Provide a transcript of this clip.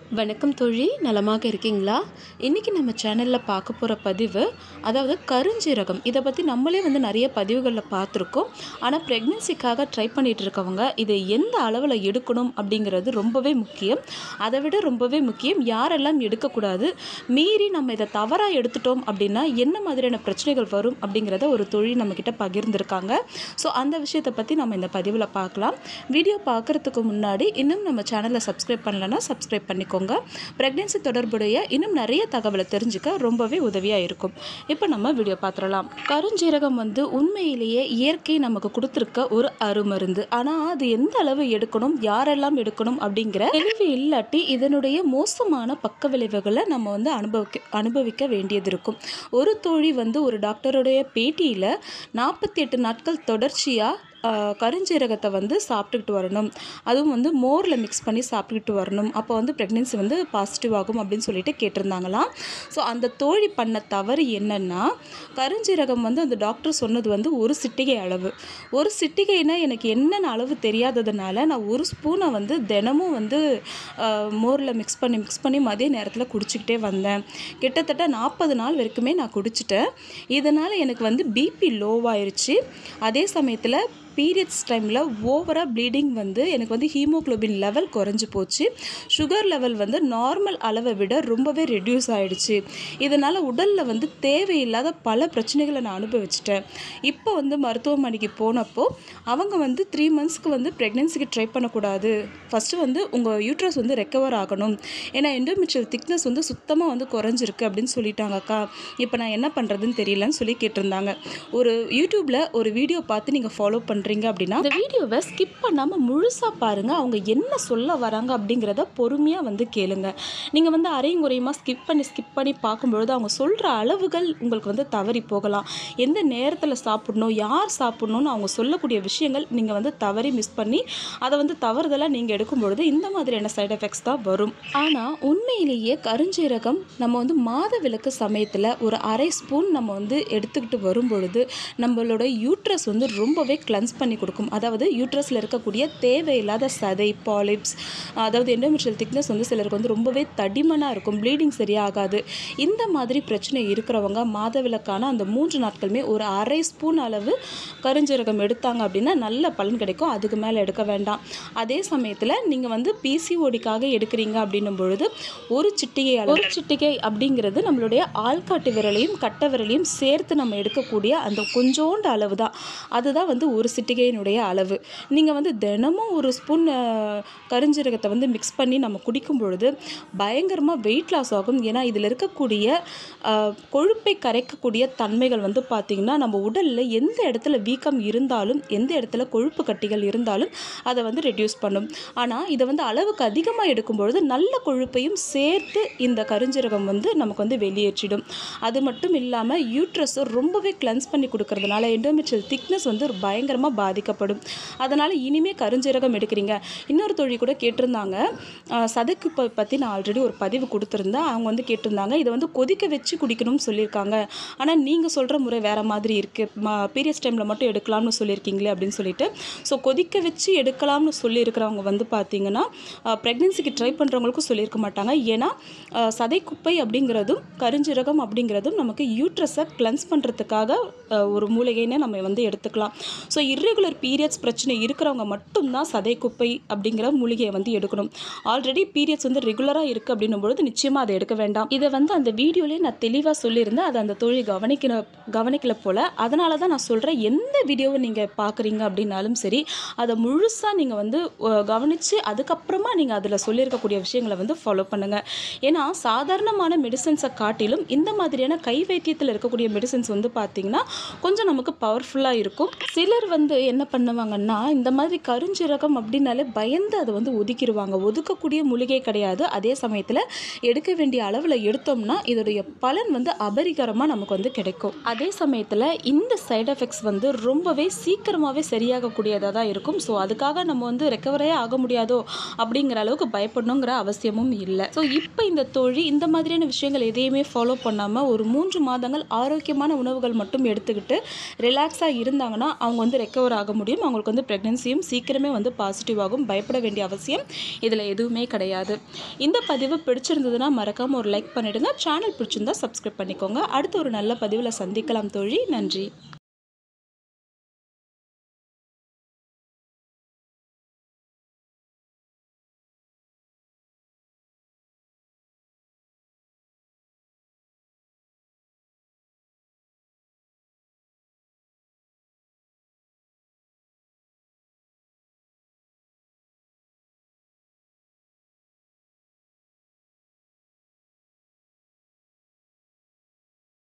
வணக்கம் தோழி நலமாக இருக்கீங்களா இன்றைக்கி நம்ம சேனலில் பார்க்க போகிற பதிவு அதாவது கருஞ்சீரகம் இதை பற்றி நம்மளே வந்து நிறைய பதிவுகளில் பார்த்துருக்கோம் ஆனால் ப்ரெக்னென்சிக்காக ட்ரை பண்ணிகிட்டு இருக்கவங்க இதை எந்த அளவில் எடுக்கணும் அப்படிங்கிறது ரொம்பவே முக்கியம் அதை விட ரொம்பவே முக்கியம் யாரெல்லாம் எடுக்கக்கூடாது மீறி நம்ம இதை தவறாக எடுத்துட்டோம் அப்படின்னா என்ன மாதிரியான பிரச்சனைகள் வரும் அப்படிங்கிறத ஒரு தொழில் நம்மக்கிட்ட பகிர்ந்திருக்காங்க ஸோ அந்த விஷயத்தை பற்றி நம்ம இந்த பதிவில் பார்க்கலாம் வீடியோ பார்க்குறதுக்கு முன்னாடி இன்னும் நம்ம சேனலை சப்ஸ்கிரைப் பண்ணலன்னா சப்ஸ்கிரைப் பண்ணிக்கோங்க ப்ரெக்னென்சி தொடர்புடைய இன்னும் நிறைய தகவலை தெரிஞ்சுக்க ரொம்பவே உதவியாக இருக்கும் இப்போ நம்ம வீடியோ பார்த்துடலாம் கருஞ்சீரகம் வந்து உண்மையிலேயே இயற்கை நமக்கு கொடுத்துருக்க ஒரு அருமருந்து ஆனால் அது எந்த அளவு எடுக்கணும் யாரெல்லாம் எடுக்கணும் அப்படிங்கிற தெளிவு இல்லாட்டி இதனுடைய மோசமான பக்க விளைவுகளை நம்ம வந்து அனுபவிக்க அனுபவிக்க வேண்டியது இருக்கும் ஒரு தோழி வந்து ஒரு டாக்டருடைய பேட்டியில் நாற்பத்தி எட்டு நாட்கள் தொடர்ச்சியாக ஆஹ் கருஞ்சீரகத்தை வந்து சாப்பிட்டுக்கிட்டு வரணும் அதுவும் வந்து மோரில் மிக்ஸ் பண்ணி சாப்பிட்டுக்கிட்டு வரணும் அப்போ வந்து ப்ரெக்னென்சி வந்து பாசிட்டிவ் ஆகும் அப்படின்னு சொல்லிட்டு கேட்டிருந்தாங்களாம் ஸோ அந்த தோழி பண்ண தவறு என்னன்னா கருஞ்சீரகம் வந்து அந்த டாக்டர் சொன்னது வந்து ஒரு சிட்டிகை அளவு ஒரு சிட்டிகைனா எனக்கு என்னென்ன அளவு தெரியாததுனால நான் ஒரு ஸ்பூனை வந்து தினமும் வந்து மோரில் மிக்ஸ் பண்ணி மிக்ஸ் பண்ணி மதிய நேரத்தில் குடிச்சிக்கிட்டே வந்தேன் கிட்டத்தட்ட நாற்பது நாள் வரைக்குமே நான் குடிச்சிட்டேன் இதனால் எனக்கு வந்து பிபி லோவாயிருச்சு அதே சமயத்தில் பீரியட்ஸ் டைமில் ஓவராக ப்ளீடிங் வந்து எனக்கு வந்து ஹீமோக்ளோபின் லெவல் குறைஞ்சி போச்சு சுகர் லெவல் வந்து நார்மல் அளவை விட ரொம்பவே ரெடியூஸ் ஆகிடுச்சு இதனால் உடலில் வந்து தேவையில்லாத பல பிரச்சனைகளை நான் அனுபவிச்சிட்டேன் இப்போ வந்து மருத்துவமனைக்கு போனப்போ அவங்க வந்து த்ரீ மந்த்ஸ்க்கு வந்து ப்ரெக்னென்சிக்கு ட்ரை பண்ணக்கூடாது ஃபஸ்ட்டு வந்து உங்கள் யூட்ரஸ் வந்து ரெக்கவர் ஆகணும் ஏன்னா எண்டோமெட்ரியல் திக்னஸ் வந்து சுத்தமாக வந்து குறைஞ்சிருக்கு அப்படின்னு சொல்லிட்டாங்க அக்கா இப்போ நான் என்ன பண்ணுறதுன்னு தெரியலன்னு சொல்லி கேட்டிருந்தாங்க ஒரு யூடியூப்பில் ஒரு வீடியோ பார்த்து நீங்கள் ஃபாலோ பண்ணுறீங்க அப்படின்னா அந்த வீடியோவை ஸ்கிப் பண்ணாமல் முழுசாக பாருங்கள் அவங்க என்ன சொல்ல வராங்க அப்படிங்கிறத பொறுமையாக வந்து கேளுங்க நீங்கள் வந்து அரையும் குறையுமா ஸ்கிப் பண்ணி ஸ்கிப் பண்ணி பார்க்கும்பொழுது அவங்க சொல்கிற அளவுகள் உங்களுக்கு வந்து தவறி போகலாம் எந்த நேரத்தில் சாப்பிடணும் யார் சாப்பிடணும்னு அவங்க சொல்லக்கூடிய விஷயங்கள் நீங்கள் வந்து தவறி மிஸ் பண்ணி அதை வந்து தவறுதலாக நீங்கள் எடுக்கும் பொழுது இந்த மாதிரியான சைடு எஃபெக்ட்ஸ் தான் வரும் ஆனால் உண்மையிலேயே கருஞ்சீரகம் நம்ம வந்து மாத விளக்கு சமயத்தில் ஒரு அரை ஸ்பூன் நம்ம வந்து எடுத்துக்கிட்டு வரும் பொழுது நம்மளோட யூட்ரஸ் வந்து ரொம்பவே கிளன்ஸ் பண்ணி கொடுக்கும் அதாவது யூட்ரஸில் இருக்கக்கூடிய தேவையில்லாத சதை பாலிப்ஸ் அதாவது எண்டோமெட்ரியல் திக்னஸ் வந்து சிலருக்கு வந்து ரொம்பவே தடிமனாக இருக்கும் ப்ளீடிங் சரியாகாது இந்த மாதிரி பிரச்சனை இருக்கிறவங்க மாதவிலக்கான அந்த மூன்று நாட்களுமே ஒரு அரை ஸ்பூன் அளவு கருஞ்சீரகம் எடுத்தாங்க அப்படின்னா நல்ல பலன் கிடைக்கும் அதுக்கு மேலே எடுக்க வேண்டாம் அதே சமயத்தில் நீங்கள் வந்து பிசிஓடிக்காக எடுக்கிறீங்க அப்படின்னும் பொழுது ஒரு சிட்டிகை அளவு ஒரு சிட்டிகை அப்படிங்கிறது நம்மளுடைய ஆள்காட்டு விரலையும் கட்டை விரலையும் சேர்த்து நம்ம எடுக்கக்கூடிய அந்த கொஞ்சோண்டு அளவு தான் அதுதான் வந்து ஒரு சிட்டிகையினுடைய அளவு நீங்கள் வந்து தினமும் ஒரு ஸ்பூன் கருஞ்சீரகத்தை வந்து மிக்ஸ் பண்ணி நம்ம குடிக்கும் பொழுது பயங்கரமாக வெயிட் லாஸ் ஆகும் ஏன்னா இதில் இருக்கக்கூடிய அஹ், கொழுப்பை கரைக்கக்கூடிய தன்மைகள் வந்து பார்த்திங்கன்னா நம்ம உடலில் எந்த இடத்துல வீக்கம் இருந்தாலும் எந்த இடத்துல கொழுப்பு கட்டிகள் இருந்தாலும் அதை வந்து ரெடியூஸ் பண்ணும் ஆனால் இதை வந்து அளவுக்கு அதிகமாக எடுக்கும்பொழுது நல்ல கொழுப்பையும் சேர்த்து இந்த கருஞ்சீரகம் வந்து நமக்கு வந்து வெளியேற்றிடும் அது மட்டும் இல்லாமல் யூட்ரஸை ரொம்பவே கிளன்ஸ் பண்ணி கொடுக்கறதுனால எண்டோமெட்ரியல் திக்னஸ் வந்து பயங்கரமாக பாதிக்கப்படும் அதனால் இனிமே கருஞ்சீரகம் எடுக்கிறீங்க இன்னொரு தொழில் கூட கேட்டிருந்தாங்க ஆஹ் சதைக்கு ப- பற்றி நான் ஆல்ரெடி ஒரு பதிவு கொடுத்துருந்தேன் அவங்க வந்து கேட்டிருந்தாங்க இதை வந்து கொதிக்க வச்சு குடிக்கணும்னு சொல்லியிருக்காங்க ஆனால் நீங்கள் சொல்கிற முறை வேறு மாதிரி இருக்குது பீரியட்ஸ் டைமில் மட்டும் எடுக்கலாம்னு சொல்லியிருக்கீங்களே அப்படின்னு சொல்லிட்டு ஸோ கொதிக்க வச்சு எடுக்கலாம்னு சொல்லியிருக்கிறவங்க வந்து பார்த்தீங்கன்னா ப்ரெக்னென்சிக்கு ட்ரை பண்ணுறவங்களுக்கும் சொல்லியிருக்க மாட்டாங்க ஏன்னா ஆஹ் சதைக்குப்பை அப்படிங்கிறதும் கருஞ்சீரகம் அப்படிங்கிறதும் நமக்கு யூட்ரஸை கிளன்ஸ் பண்ணுறதுக்காக ஒரு மூலிகைன்னு நம்ம வந்து எடுத்துக்கலாம் ஸோ இர்ரெகுலர் பீரியட்ஸ் பிரச்சனை இருக்கிறவங்க மட்டும்தான் சதைக்குப்பை அப்படிங்கிற மூலிகையை வந்து எடுக்கணும் ஆல்ரெடி பீரியட்ஸ் வந்து ரெகுலராக இருக்குது அப்படின்னும் பொழுது நிச்சயமாக அதை எடுக்க வேண்டாம் இதை வந்து அந்த வீடியோலேயே நான் தெளிவாக சொல்லியிருந்தேன் அதை அந்த தொழில் கவனிக்கிற கவனிக்கல போல் அதனால தான் நான் சொல்கிறேன் எந்த வீடியோவை நீங்கள் பார்க்குறீங்க அப்படின்னாலும் சரி அதை முழுசாக நீங்கள் வந்து கவனித்து அதுக்கப்புறமா நீங்கள் அதில் சொல்லியிருக்கக்கூடிய விஷயங்களை வந்து ஃபாலோ பண்ணுங்கள் ஏன்னா சாதாரணமான மெடிசன்ஸை காட்டிலும் இந்த மாதிரியான கை வைத்தியத்தில் இருக்கக்கூடிய மெடிசன்ஸ் வந்து பார்த்திங்கன்னா கொஞ்சம் நமக்கு பவர்ஃபுல்லாக இருக்கும் சிலர் வந்து என்ன பண்ணுவாங்கன்னா இந்த மாதிரி கருஞ்சீரகம் அப்படின்னாலே பயந்து அதை வந்து ஒதுக்கிடுவாங்க ஒதுக்கக்கூடிய மூலிகை கிடையாது அதே சமயத்தில் எடுக்க வேண்டிய அளவில் எடுத்தோம்னா இதோடைய பலன் வந்து அபரிகரமாக நமக்கு வந்து கிடைக்கும் அதே சமயத்தில் இந்த சைடு எஃபெக்ட்ஸ் வந்து ரொம்பவே சீக்கிரமாகவே சரியாகக்கூடியதாக தான் இருக்கும் ஸோ அதுக்காக நம்ம வந்து ரெக்கவரே ஆக முடியாதோ அப்படிங்கிற அளவுக்கு பயப்படணுங்கிற அவசியமும் இல்லை ஸோ இப்போ இந்த தோழி இந்த மாதிரியான விஷயங்கள் எதையுமே ஃபாலோ பண்ணாமல் ஒரு மூன்று மாதங்கள் ஆரோக்கியமான உணவுகள் மட்டும் எடுத்துக்கிட்டு ரிலாக்ஸாக இருந்தாங்கன்னா அவங்க வந்து ரெக்கவர் ரெக்கவர் ஆக முடியும் அவங்களுக்கு வந்து ப்ரெக்னென்சியும் சீக்கிரமே வந்து பாசிட்டிவ் ஆகும் பயப்பட வேண்டிய அவசியம் இதில் எதுவுமே கிடையாது இந்த பதிவு பிடிச்சிருந்ததுன்னா மறக்காமல் ஒரு லைக் பண்ணிவிடுங்க சேனல் பிடிச்சிருந்தா சப்ஸ்கிரைப் பண்ணிக்கோங்க அடுத்த ஒரு நல்ல பதிவில் சந்திக்கலாம் தோழி நன்றி